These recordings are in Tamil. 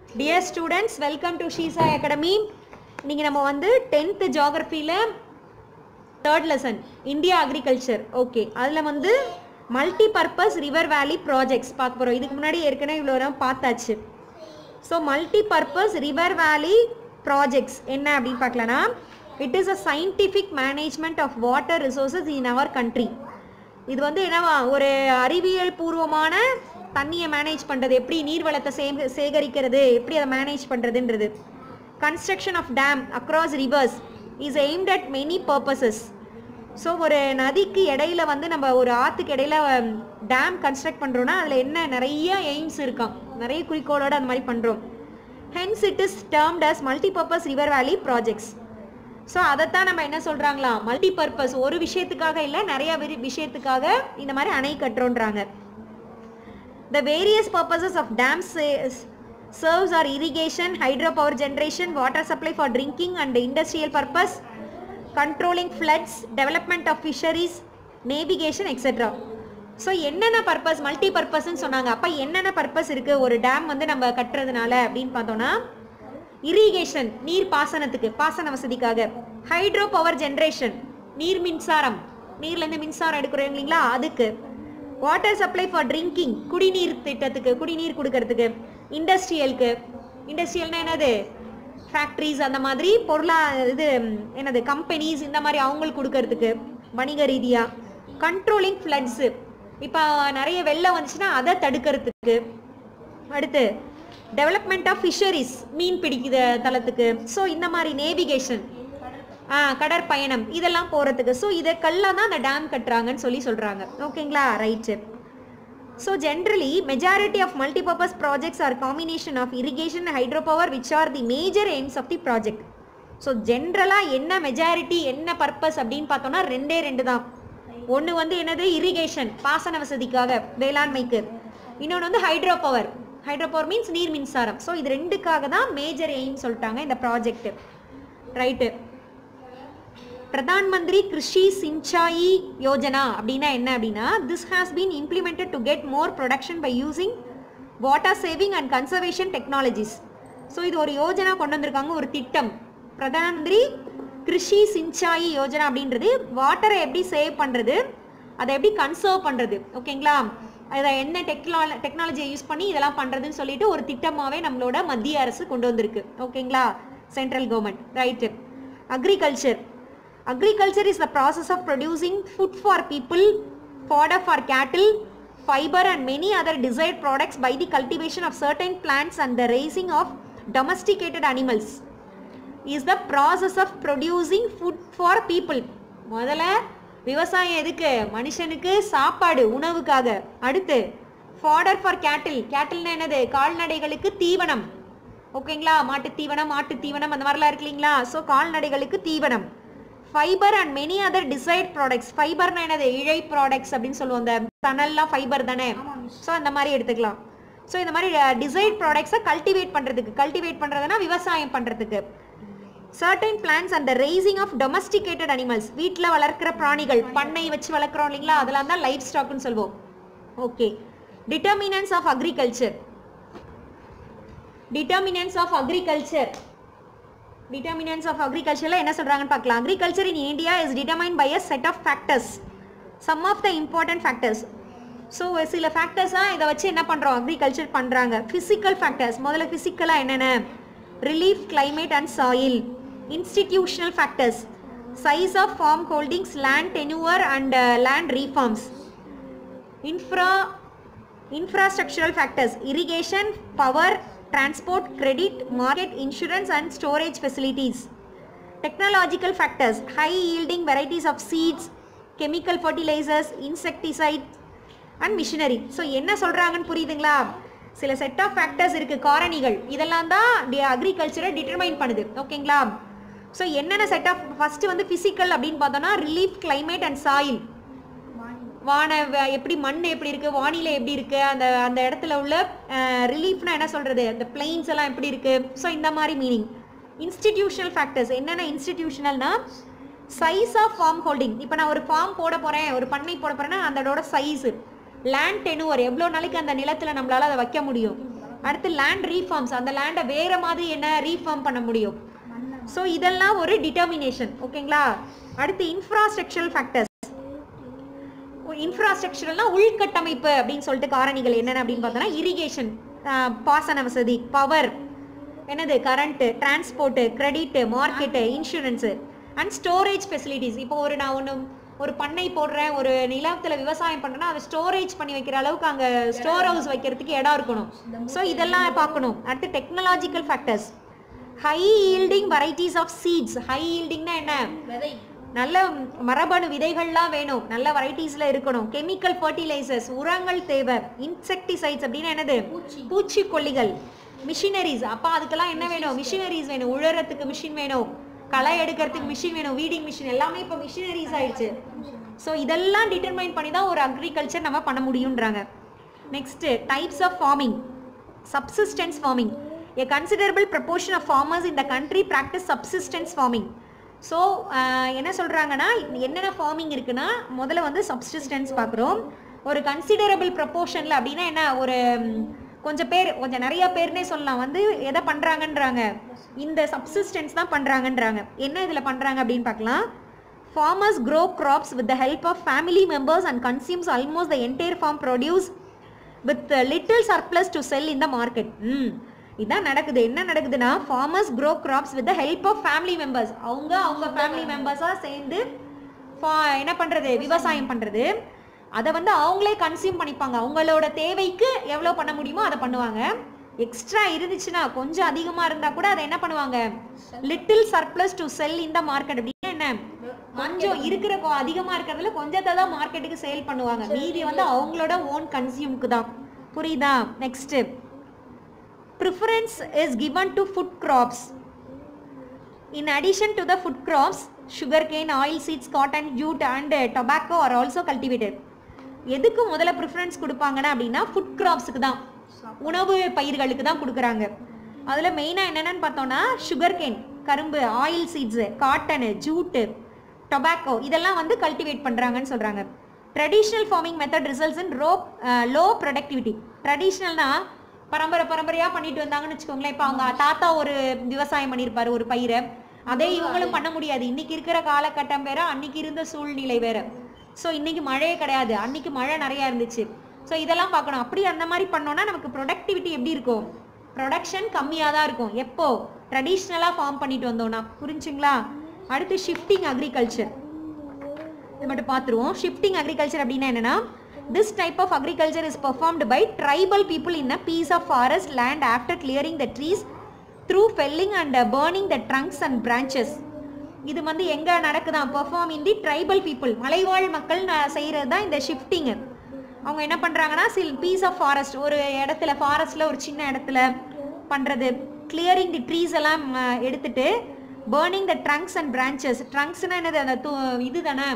Dear students welcome to Sheesha academy இன்னைக்கு நம்ம வந்து டென்த்து ஜியாகிரஃபியில் third lesson India agriculture okay அதில் வந்து multi purpose river valley projects பார்க்க போகிறோம் இதுக்கு முன்னாடி ஏற்கனவே இவ்வளோ நேரம் பார்த்தாச்சு so multi purpose river valley projects என்ன அப்படின்னு பார்க்கலனா it is a scientific management of water resources in our country இது வந்து என்னவா ஒரு அறிவியல் பூர்வமான தண்ணியை மேனேஜ் பண்ணுறது எப்படி நீர்வளத்தை சே சேகரிக்கிறது எப்படி அதை மேனேஜ் பண்ணுறதுன்றது construction of dam across rivers is aimed at many purposes so ஒரு நதிக்கு இடையில வந்து நம்ம ஒரு ஆற்றுக்கு இடையில டேம் கன்ஸ்ட்ரக்ட் பண்ணுறோன்னா அதில் என்ன நிறைய எய்ம்ஸ் இருக்காம் நிறைய குறிக்கோளோட அந்த மாதிரி பண்ணுறோம் hence it is termed as multipurpose river valley projects so அதைத்தான் நம்ம என்ன சொல்கிறாங்களா மல்டி பர்பஸ் ஒரு விஷயத்துக்காக இல்லை நிறைய விரி- விஷயத்துக்காக இந்த மாதிரி அணை கட்டுறோன்றாங்க The various purposes of dams sa- serves are irrigation, hydropower generation, water supply for drinking and industrial purpose, controlling floods, development of fisheries, navigation, etc. So என்னென்ன பர்பஸ் மல்டி பர்பஸ்ன்னு சொன்னாங்க அப்போ என்னென்ன பர்பஸ் இருக்குது ஒரு டேம் வந்து நம்ம கட்டுறதுனால அப்படின்னு பார்த்தோன்னா இரிகேஷன் நீர் பாசனத்துக்கு பாசன வசதிக்காக ஹைட்ரோ பவர் ஜென்ரேஷன் நீர் மின்சாரம் நீர்லேருந்து மின்சாரம் எடுக்கிறோம் இல்லைங்களா அதுக்கு வாட்டர் சப்ளை ஃபார் ட்ரிங்கிங் குடிநீர் திட்டத்துக்கு குடிநீர் கொடுக்கறதுக்கு இண்டஸ்ட்ரியலுக்கு இண்டஸ்ட்ரியல்னா என்னது ஃபேக்ட்ரிஸ் அந்த மாதிரி பொருளா இது ம், என்னது கம்பெனிஸ் இந்த மாதிரி அவங்களுக்கு கொடுக்கறதுக்கு வணிக ரீதியாக கண்ட்ரோலிங் ஃப்ளட்ஸு இப்போ நிறைய வெள்ளம் வந்துச்சுன்னா அதை தடுக்கிறதுக்கு அடுத்து டெவலப்மெண்ட் ஆஃப் ஃபிஷரிஸ் மீன் பிடிக்கிற தளத்துக்கு ஸோ இந்த மாதிரி நேவிகேஷன் ஆ கடற்பயணம் இதெல்லாம் போகிறதுக்கு ஸோ இதற்கெல்லாம் தான் அந்த டேம் கட்டுறாங்கன்னு சொல்லி சொல்கிறாங்க ஓகேங்களா right so generally majority of multipurpose projects are combination of irrigation hydro power which are the major aims of the project so ஜென்ரலாக என்ன மெஜாரிட்டி என்ன பர்பஸ் அப்படின்னு பார்த்தோம்னா ரெண்டே ரெண்டு தான் ஒன்று வந்து என்னது இரிகேஷன் பாசன வசதிக்காக வேளாண்மைக்கு இன்னொன்று வந்து hydro power hydro power means நீர் மின்சாரம் ஸோ இது ரெண்டுக்காக தான் மேஜர் எய்ம் சொல்லிட்டாங்க இந்த ப்ராஜெக்ட் ரைட்டு பிரதான் மந்திரி கிருஷி சிஞ்சாயி யோஜனா அப்படின்னா என்ன அப்படின்னா this has been implemented to get more production by using water saving and conservation technologies so இது ஒரு யோஜனா கொண்டு வந்திருக்காங்க ஒரு திட்டம் பிரதான் மந்திரி கிருஷி சிஞ்சாயி யோஜனா அப்படின்றது வாட்டரை எப்படி சேவ் பண்ணுறது அதை எப்படி கன்சர்வ் பண்ணுறது ஓகேங்களா அதை என்ன டெக்னால டெக்னாலஜியை யூஸ் பண்ணி இதெல்லாம் பண்ணுறதுன்னு சொல்லிட்டு ஒரு திட்டமாகவே நம்மளோட மத்திய அரசு கொண்டு வந்திருக்கு ஓகேங்களா central government right agriculture Agriculture is the process of producing food for people, fodder for cattle, fiber and many other desired products by the cultivation of certain plants and the raising of domesticated animals. Is the process of producing food for people. முதல்ல விவசாயம் எதுக்கு மனுஷனுக்கு சாப்பாடு உணவுக்காக அடுத்து ஃபாடர் ஃபார் கேட்டில் கேட்டில்னா என்னது கால்நடைகளுக்கு தீவனம் ஓகேங்களா மாட்டு தீவனம் மாட்டு தீவனம் அந்த மாதிரிலாம் இருக்கு இல்லைங்களா ஸோ கால்நடைகளுக்கு தீவனம் fibre and many other desired products ஃபைபர்னா என்னது இழை ப்ராடக்ட்ஸ் அப்படின்னு சொல்லுவோம் அந்த தணல்லாம் ஃபைபர் தானே ஸோ அந்த மாதிரி எடுத்துக்கலாம் ஸோ இந்த மாதிரி டிசைட் ப்ராடக்ட்ஸை கல்டிவேட் பண்ணுறதுக்கு கல்டிவேட் பண்ணுறதுனா விவசாயம் பண்ணுறதுக்கு certain plants and raising of domesticated animals வீட்டில் வளர்க்குற பிராணிகள் பண்ணை வச்சு வளர்க்குறோம் இல்லைங்களா அதெல்லாம் தான் லைஃப் ஸ்டாக்னு சொல்லுவோம் okay determinants of agriculture determinants of agriculture determinants of அக்ரிகல்ச்சரில் என்ன சொல்கிறாங்கன்னு பார்க்கலாம் agriculture in India is determine by a set of factors some of the important factors so சில ஃபேக்டர்ஸாக இதை வச்சு என்ன பண்ணுறோம் அக்ரிகல்ச்சர் பண்ணுறாங்க ஃபிசிக்கல் ஃபேக்டர்ஸ் முதல்ல ஃபிசிக்கலாக என்னென்ன relief climate and soil institutional factors size of farm holdings land tenure and land reforms infra infrastructural factors irrigation power transport credit market insurance and storage facilities technological factors high yielding varieties of seeds chemical fertilizers insecticides and machinery so என்ன சொல்கிறாங்கன்னு புரியுதுங்களா சில செட் ஆஃப் ஃபேக்டர்ஸ் இருக்குது காரணிகள் இதெல்லாம் தான் அக்ரிகல்ச்சரை டிட்டர்மைன் பண்ணுது ஓகேங்களா ஸோ என்னென்ன செட் ஆஃப் ஃபஸ்ட்டு வந்து ஃபிசிக்கல் அப்படின்னு பார்த்தோன்னா ரிலீஃப் climate அண்ட் சாயில் வான வ- எப்படி மண் எப்படி இருக்கு வானிலை எப்படி இருக்கு அந்த அந்த இடத்துல உள்ள ரிலீஃப்னா என்ன சொல்றது அந்த பிளெயின்ஸ் எல்லாம் எப்படி இருக்கு ஸோ இந்த மாதிரி மீனிங் இன்ஸ்டிடியூஷனல் ஃபேக்டர்ஸ் என்னென்ன இன்ஸ்டிடியூஷனல்னா சைஸ் ஆஃப் ஃபார்ம் ஹோல்டிங் இப்போ நான் ஒரு ஃபார்ம் போட போறேன் ஒரு பண்ணை போட போறேன்னா அதோட சைஸ் லேண்ட் டெனுவர் எவ்வளோ நாளைக்கு அந்த நிலத்துல நம்மளால அதை வைக்க முடியும் அடுத்து லேண்ட் ரீஃபார்ம்ஸ் அந்த லேண்டை வேற மாதிரி என்ன ரீஃபார்ம் பண்ண முடியும் ஸோ இதெல்லாம் ஒரு டிட்டர்மினேஷன் ஓகேங்களா அடுத்து இன்ஃப்ராஸ்ட்ரக்சரல் ஃபேக்டர்ஸ் இன்ஃப்ராஸ்ட்ரக்சரல்னா உள்கட்டமைப்பு அப்படின்னு சொல்லிட்டு காரணிகள் என்னென்ன அப்படின்னு பார்த்தோம்னா இரிகேஷன் பாசன வசதி பவர் என்னது current transport credit market insurance and storage facilities இப்போ ஒரு நான் ஒன்று ஒரு பண்ணை போடுறேன் ஒரு நிலத்தில் விவசாயம் பண்ணுறேன்னா அதை ஸ்டோரேஜ் பண்ணி வைக்கிற அளவுக்கு அங்கே ஸ்டோர் ஹவுஸ் வைக்கிறதுக்கு இடம் இருக்கணும் ஸோ இதெல்லாம் பார்க்கணும் அடுத்து technological factors high yielding varieties of seeds high ஈல்டிங்னா என்ன விதை நல்ல மரபணு விதைகள்லாம் வேணும் நல்ல வெரைட்டிஸ்ல இருக்கணும் கெமிக்கல் ஃபர்டிலைசர்ஸ் உரங்கள் தேவை இன்செக்டிசைட்ஸ் அப்படின்னா என்னது பூச்சி. பூச்சிக்கொல்லிகள் மிஷினரிஸ் அப்ப அதுக்கெல்லாம் என்ன வேணும் மிஷினரிஸ் வேணும் உழறதுக்கு மிஷின் வேணும் களை எடுக்கிறதுக்கு மிஷின் வேணும் வீடிங் மிஷின் எல்லாமே இப்போ மிஷினரிஸ் ஆயிடுச்சு ஸோ இதெல்லாம் டிட்டர்மைன் பண்ணி தான் ஒரு அக்ரிகல்ச்சர் நம்ம பண்ண முடியுன்றாங்க next types of farming subsistence farming a considerable proportion of farmers in the country practice subsistence farming so என்ன சொல்கிறாங்கன்னா என்னென்ன ஃபார்மிங் இருக்குன்னா முதல்ல வந்து சப்சிஸ்டன்ஸ் பார்க்குறோம் ஒரு கன்சிடரபிள் ப்ரப்போர்ஷனில் அப்படின்னா என்ன ஒரு ம், கொஞ்சம் பேர் கொஞ்சம் நிறைய பேர்னே சொல்லலாம் வந்து எதை பண்ணுறாங்கன்றாங்க இந்த சப்சிஸ்டன்ஸ் தான் பண்ணுறாங்கன்றாங்க என்ன இதில் பண்ணுறாங்க அப்படின்னு பார்க்கலாம் farmers grow crops with the help of family members and consumes almost the entire farm produce with uh, little surplus to sell in the market ம் இதான் நடக்குது என்ன நடக்குதுன்னா farmers grow crops with the help of family members அவங்க அவங்க ஃபேமிலி மெம்பர்ஸாக சேர்ந்து fa- என்ன பண்ணுறது விவசாயம் பண்ணுறது அதை வந்து அவங்களே கன்சியூம் பண்ணிப்பாங்க அவங்களோட தேவைக்கு எவ்வளோ பண்ண முடியுமோ அதை பண்ணுவாங்க எக்ஸ்ட்ரா இருந்துச்சுன்னா கொஞ்சம் அதிகமாக இருந்தால் கூட அதை என்ன பண்ணுவாங்க லிட்டில் சர்ப்ளஸ் டு செல் இந்த மார்க்கெட் அப்படின்னா என்ன கொஞ்சம் இருக்கிற கொ- அதிகமா இருக்கிறதுல கொஞ்சத்தை தான் மார்க்கெட்டுக்கு சேல் பண்ணுவாங்க மீதி வந்து அவங்களோட ஓன் கன்சியூமுக்கு தான் புரியுதா next preference is given to food crops in addition to the food crops sugar cane oil seeds cotton jute and tobacco are also cultivated எதுக்கு முதல்ல ப்ரிஃபரன்ஸ் கொடுப்பாங்கன்னா அப்படின்னா ஃபுட் கிராப்ஸுக்கு தான் உணவு பயிர்களுக்கு தான் கொடுக்குறாங்க அதில் மெயினாக என்னென்னு பார்த்தோன்னா சுகர் கேன் கரும்பு oil seeds cotton jute tobacco இதெல்லாம் வந்து கல்டிவேட் பண்ணுறாங்கன்னு சொல்கிறாங்க traditional farming method results in row low productivity ட்ரெடிஷ்னல்னா பரம்பரை பரம்பரையாக பண்ணிட்டு வந்தாங்கன்னு வச்சுக்கோங்களேன் இப்போ அவங்க தாத்தா ஒரு விவசாயம் பண்ணியிருப்பாரு ஒரு பயிரை அதே இவங்களும் பண்ண முடியாது இன்னைக்கு இருக்கிற காலகட்டம் வேற அன்னைக்கு இருந்த சூழ்நிலை வேற ஸோ இன்னைக்கு மழையே கிடையாது அன்னைக்கு மழை நிறையா இருந்துச்சு ஸோ இதெல்லாம் பார்க்கணும் அப்படி அந்த மாதிரி பண்ணோம்னா நமக்கு ப்ரொடக்டிவிட்டி எப்படி இருக்கும் ப்ரொடக்ஷன் கம்மியாக தான் இருக்கும் எப்போ ட்ரெடிஷ்னலாக ஃபார்ம் பண்ணிட்டு வந்தோம்னா புரிஞ்சுங்களா அடுத்து ஷிஃப்டிங் அக்ரிகல்ச்சர் இது மட்டும் பார்த்துருவோம் ஷிஃப்டிங் அக்ரிகல்ச்சர் அப்படின்னா என்னன்னா this type of agriculture is performed by tribal people in a piece of forest land after clearing the trees through felling and burning the trunks and branches இது வந்து எங்கே நடக்குதான் perform in the tribal people மலைவாழ் மக்கள் செய்கிறது தான் இந்த ஷிஃப்டிங்கு அவங்க என்ன பண்ணுறாங்கன்னா சில் பீஸ் ஆஃப் ஃபாரஸ்ட் ஒரு இடத்துல ஃபாரஸ்ட்டில் ஒரு சின்ன இடத்துல பண்ணுறது கிளியரிங் தி ட்ரீஸ் எல்லாம் அஹ், எடுத்துட்டு burning the trunks and branches ட்ரங்க்ஸ்னா என்னது அந்த து இது தானே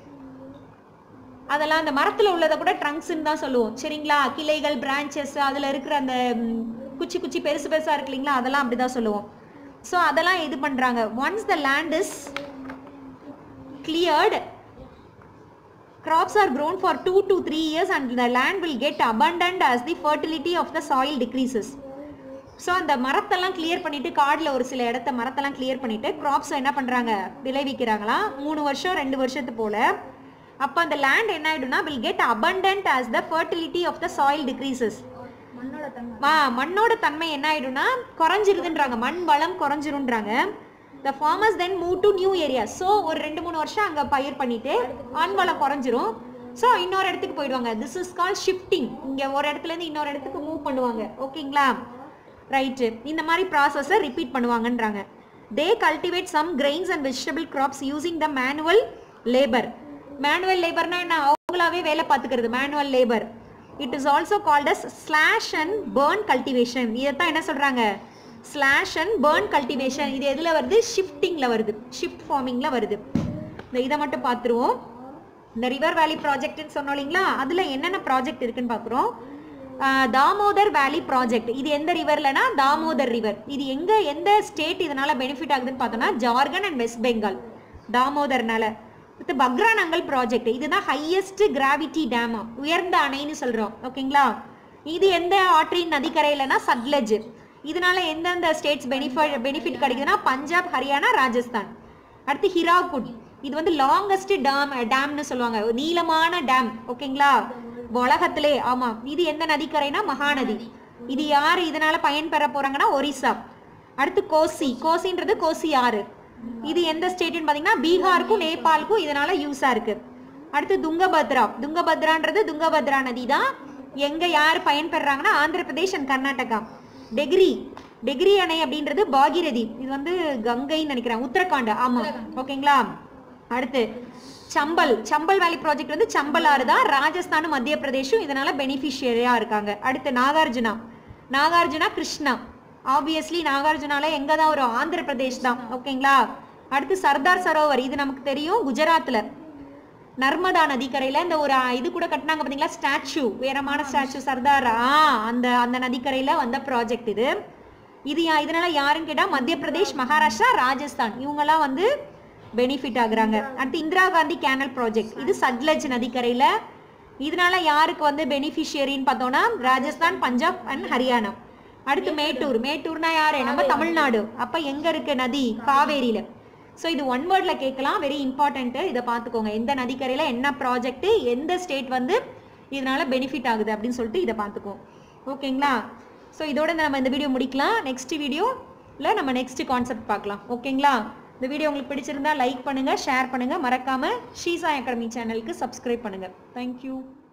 அதெல்லாம் அந்த மரத்தில் உள்ளதை கூட ட்ரங்க்ஸ்ன்னு தான் சொல்லுவோம் சரிங்களா கிளைகள் பிரான்ச்சஸ் அதில் இருக்கிற அந்த ம், குச்சி குச்சி பெருசு பெருசாக இருக்கு இல்லைங்களா அதெல்லாம் அப்படி தான் சொல்லுவோம் ஸோ அதெல்லாம் இது பண்ணுறாங்க once the land is cleared crops are grown for 2 to 3 years and the land will get abundant as the fertility of the soil decreases so அந்த மரத்தெல்லாம் கிளியர் பண்ணிட்டு காடில் ஒரு சில இடத்த மரத்தெல்லாம் கிளியர் பண்ணிட்டு கிராப்ஸ் என்ன பண்ணுறாங்க விளைவிக்கிறாங்களாம் மூணு வருஷம் ரெண்டு வருஷத்து போல அப்போ அந்த லேண்ட் என்ன ஆயிடும்னா will get abundant as the fertility of the soil decreases மண்ணோட தன்மை மா மண்ணோட தன்மை என்ன ஆயிடும்னா குறைஞ்சிருதுன்றாங்க மண் வளம் குறைஞ்சிருன்றாங்க the farmers then move to new area so ஒரு ரெண்டு மூணு வருஷம் அங்கே பயிர் பண்ணிட்டு மண் வளம் குறைஞ்சிரும் ஸோ இன்னொரு இடத்துக்கு போயிடுவாங்க திஸ் இஸ் கால் ஷிஃப்டிங் இங்கே ஒரு இடத்துல இருந்து இன்னொரு இடத்துக்கு மூவ் பண்ணுவாங்க ஓகேங்களா ரைட்டு இந்த மாதிரி ப்ராசஸை ரிப்பீட் பண்ணுவாங்கன்றாங்க they cultivate some grains and vegetable crops using the manual labour manual லேபர்னா என்ன அவங்களாவே வேலை பார்த்துக்கிறது manual labour it is also called as slash and burn cultivation இதைத்தான் என்ன சொல்றாங்க ஸ்லாஷ் அண்ட் பேர்ன் கல்டிவேஷன் இது எதுல வருது ஷிஃப்டிங்ல வருது ஷிஃப்ட் ஃபார்மிங்ல வருது இந்த இதை மட்டும் பார்த்துருவோம் இந்த ரிவர் வேலி ப்ராஜெக்ட்னு சொன்னோம் இல்லைங்களா அதில் என்னென்ன ப்ராஜெக்ட் இருக்குன்னு பார்க்குறோம் தாமோதர் வேலி ப்ராஜெக்ட் இது எந்த ரிவர்லனா தாமோதர் ரிவர் இது எங்க எந்த ஸ்டேட் இதனால பெனிஃபிட் ஆகுதுன்னு பார்த்தோம்னா ஜார்க்கண்ட் அண்ட் வெஸ்ட் பெங்கால் தாமோதர்னால அடுத்து பக்ரானங்கல் ப்ராஜெக்ட் இதுதான் ஹையஸ்ட் கிராவிட்டி டேமா உயர்ந்த அணைன்னு சொல்றோம் ஓகேங்களா இது எந்த ஆற்றின் நதிக்கரையிலனா சட்லஜ் இதனால எந்தெந்த ஸ்டேட்ஸ் பெனிஃபிட் பெனிஃபிட் கிடைக்குதுன்னா பஞ்சாப் ஹரியானா ராஜஸ்தான் அடுத்து ஹிராகுட் இது வந்து லாங்கஸ்ட் டேம் டேம்னு சொல்லுவாங்க ஒரு நீளமான டேம் ஓகேங்களா உலகத்திலே ஆமா இது எந்த நதிக்கரைனா மகாநதி இது யார் இதனால பயன்பெற போறாங்கன்னா ஒரிசா அடுத்து கோசி கோசின்றது கோசி ஆறு இது எந்த ஸ்டேட்னு பாத்தீங்கன்னா பீகாருக்கும் நேபாளுக்கும் இதனால யூஸா இருக்கு அடுத்து துங்கபத்ரா துங்கபத்ரான்றது துங்கபத்ரா நதி தான் எங்க யார் பயன்பெறாங்கன்னா ஆந்திர பிரதேஷ் அண்ட் கர்நாடகா டெகிரி டெகிரி அணை அப்படின்றது பாகிரதி இது வந்து கங்கைன்னு நினைக்கிறேன் உத்தரகாண்ட் ஆமா ஓகேங்களா அடுத்து சம்பல் சம்பல் வேலி ப்ராஜெக்ட் வந்து சம்பல் ஆறு தான் ராஜஸ்தானும் மத்திய பிரதேஷும் இதனால பெனிஃபிஷியரியா இருக்காங்க அடுத்து நாகார்ஜுனா நாகார்ஜுனா கிருஷ்ணா ஆப்வியஸ்லி நாகார்ஜுனால எங்க தான் ஒரு ஆந்திர பிரதேஷ் தான் ஓகேங்களா அடுத்து சர்தார் சரோவர் இது நமக்கு தெரியும் குஜராத்ல நர்மதா நதிக்கரையில இந்த ஒரு ஆ, இது கூட கட்டினாங்க பாத்தீங்களா ஸ்டாச்சு உயரமான ஸ்டாச்சு சர்தார் ஆ அந்த அந்த நதிக்கரையில வந்த ப்ராஜெக்ட் இது இது யா- இதனால யாருன்னு கேட்டா மத்திய பிரதேஷ் மகாராஷ்டிரா ராஜஸ்தான் இவங்கெல்லாம் வந்து பெனிஃபிட் ஆகுறாங்க அடுத்து இந்திரா காந்தி கேனல் ப்ராஜெக்ட் இது சட்லஜ் நதிக்கரையில இதனால யாருக்கு வந்து பெனிஃபிஷியரின்னு பார்த்தோம்னா ராஜஸ்தான் பஞ்சாப் அண்ட் ஹரியானா அடுத்து மேட்டூர் மேட்டூர்னா யாரு நம்ம தமிழ்நாடு அப்ப எங்க இருக்கு நதி காவேரியில ஸோ இது ஒன் வேர்ட்ல கேட்கலாம் வெரி இம்பார்ட்டன்ட் இதை பார்த்துக்கோங்க எந்த நதிக்கரையில என்ன ப்ராஜெக்ட் எந்த ஸ்டேட் வந்து இதனால பெனிஃபிட் ஆகுது அப்படின்னு சொல்லிட்டு இதை பார்த்துக்குவோம் ஓகேங்களா ஸோ இதோட நம்ம இந்த வீடியோ முடிக்கலாம் நெக்ஸ்ட் வீடியோவில் நம்ம நெக்ஸ்ட் கான்செப்ட் பார்க்கலாம் ஓகேங்களா இந்த வீடியோ உங்களுக்கு பிடிச்சிருந்தா லைக் பண்ணுங்க ஷேர் பண்ணுங்க மறக்காம ஷீசா அகாடமி சேனலுக்கு சப்ஸ்கிரைப் பண்ணுங்க தேங்க்யூ